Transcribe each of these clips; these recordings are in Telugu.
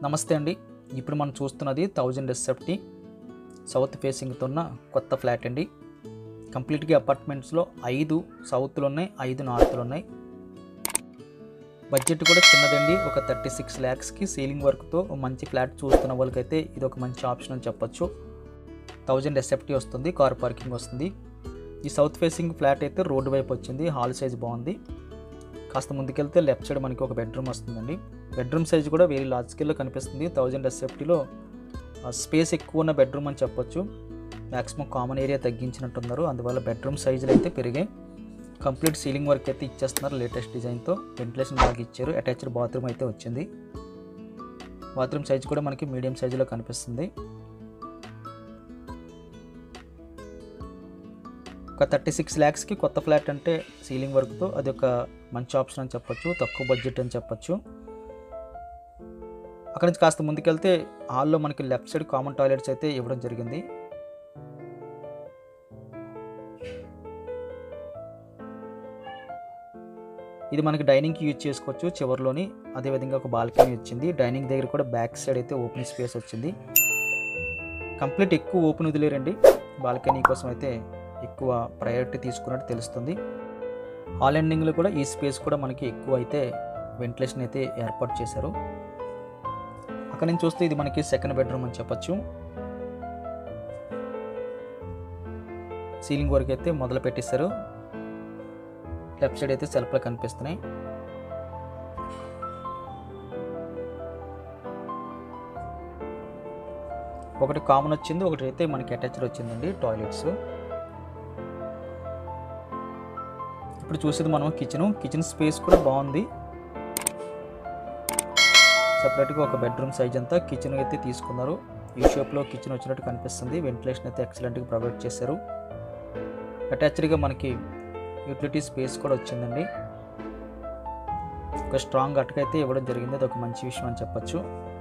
నమస్తే అండి ఇప్పుడు మనం చూస్తున్నది థౌజండ్ ఎస్ఎఫ్టీ సౌత్ ఫేసింగ్తో ఉన్న కొత్త ఫ్లాట్ అండి కంప్లీట్గా అపార్ట్మెంట్స్లో ఐదు సౌత్లో ఉన్నాయి ఐదు నార్త్లో ఉన్నాయి బడ్జెట్ కూడా చిన్నదండి ఒక థర్టీ సిక్స్ ల్యాక్స్కి సీలింగ్ వర్క్తో మంచి ఫ్లాట్ చూస్తున్న వాళ్ళకైతే ఇది ఒక మంచి ఆప్షన్ అని చెప్పొచ్చు థౌజండ్ ఎస్ఎఫ్టీ వస్తుంది కార్ పార్కింగ్ వస్తుంది ఈ సౌత్ ఫేసింగ్ ఫ్లాట్ అయితే రోడ్డు వైపు వచ్చింది హాల్ సైజ్ బాగుంది కాస్త ముందుకెళ్తే లెఫ్ట్ సైడ్ మనకి ఒక బెడ్రూమ్ వస్తుందండి బెడ్రూమ్ సైజ్ కూడా వెరీ లార్జ్ స్కేల్లో కనిపిస్తుంది థౌజండ్ ఎస్ఎఫ్టీలో స్పేస్ ఎక్కువ ఉన్న బెడ్రూమ్ అని చెప్పొచ్చు మ్యాక్సిమం కామన్ ఏరియా తగ్గించినట్టున్నారు అందువల్ల బెడ్రూమ్ సైజులు అయితే పెరిగాయి కంప్లీట్ సీలింగ్ వర్క్ అయితే ఇచ్చేస్తున్నారు లేటెస్ట్ డిజైన్తో వెంటిలేషన్ బాగా ఇచ్చారు అటాచ్డ్ బాత్రూమ్ అయితే వచ్చింది బాత్రూమ్ సైజ్ కూడా మనకి మీడియం సైజులో కనిపిస్తుంది ఒక థర్టీ సిక్స్ ల్యాక్స్కి కొత్త ఫ్లాట్ అంటే సీలింగ్ వర్క్తో అది ఒక మంచి ఆప్షన్ అని చెప్పొచ్చు తక్కువ బడ్జెట్ అని చెప్పొచ్చు అక్కడి నుంచి కాస్త ముందుకెళ్తే హాల్లో మనకి లెఫ్ట్ సైడ్ కామన్ టాయిలెట్స్ అయితే ఇవ్వడం జరిగింది ఇది మనకి డైనింగ్కి యూజ్ చేసుకోవచ్చు చివరిలోని అదేవిధంగా ఒక బాల్కనీ వచ్చింది డైనింగ్ దగ్గర కూడా బ్యాక్ సైడ్ అయితే ఓపెన్ స్పేస్ వచ్చింది కంప్లీట్ ఎక్కువ ఓపెన్ వదిలేరండి బాల్కనీ కోసం అయితే ఎక్కువ ప్రయారిటీ తీసుకున్నట్టు తెలుస్తుంది హాల్ ఎండింగ్లో కూడా ఈ స్పేస్ కూడా మనకి ఎక్కువ అయితే వెంటిలేషన్ అయితే ఏర్పాటు చేశారు అక్కడ నుంచి చూస్తే ఇది మనకి సెకండ్ బెడ్రూమ్ అని చెప్పచ్చు సీలింగ్ వర్క్ అయితే మొదలు పెట్టేశారు లెఫ్ట్ సైడ్ అయితే సెల్ఫ్లో కనిపిస్తున్నాయి ఒకటి కామన్ వచ్చింది ఒకటి అయితే మనకి అటాచ్డ్ వచ్చిందండి టాయిలెట్స్ ఇప్పుడు చూసేది మనం కిచెన్ కిచెన్ స్పేస్ కూడా బాగుంది సపరేట్గా ఒక బెడ్రూమ్ సైజ్ అంతా కిచెన్ అయితే తీసుకున్నారు ఈ షేప్లో కిచెన్ వచ్చినట్టు కనిపిస్తుంది వెంటిలేషన్ అయితే ఎక్సలెంట్గా ప్రొవైడ్ చేశారు అటాచ్డ్గా మనకి యూటిలిటీ స్పేస్ కూడా వచ్చిందండి ఒక స్ట్రాంగ్ అటకైతే ఇవ్వడం జరిగింది అది ఒక మంచి విషయం అని చెప్పచ్చు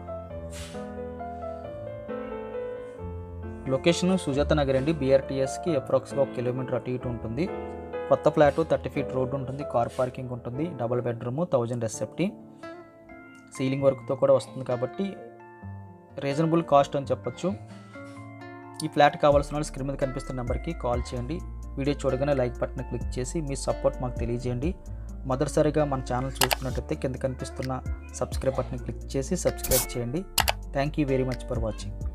లొకేషన్ సుజాత నగర్ అండి బీఆర్టీఎస్కి అప్రాక్స్గా ఒక కిలోమీటర్ అటు ఇటు ఉంటుంది కొత్త ఫ్లాట్ థర్టీ ఫీట్ రోడ్ ఉంటుంది కార్ పార్కింగ్ ఉంటుంది double bedroom thousand SFT ceiling వర్క్తో కూడా వస్తుంది కాబట్టి రీజనబుల్ కాస్ట్ అని చెప్పొచ్చు ఈ ఫ్లాట్ కావాల్సిన వాళ్ళు స్క్రీన్ మీద కనిపిస్తున్న నెంబర్కి కాల్ చేయండి వీడియో చూడగానే లైక్ బటన్ క్లిక్ చేసి మీ సపోర్ట్ మాకు తెలియజేయండి మొదటిసారిగా మన ఛానల్ చూస్తున్నట్టయితే కింద కనిపిస్తున్న సబ్స్క్రైబ్ బటన్ క్లిక్ చేసి సబ్స్క్రైబ్ చేయండి thank you very much for watching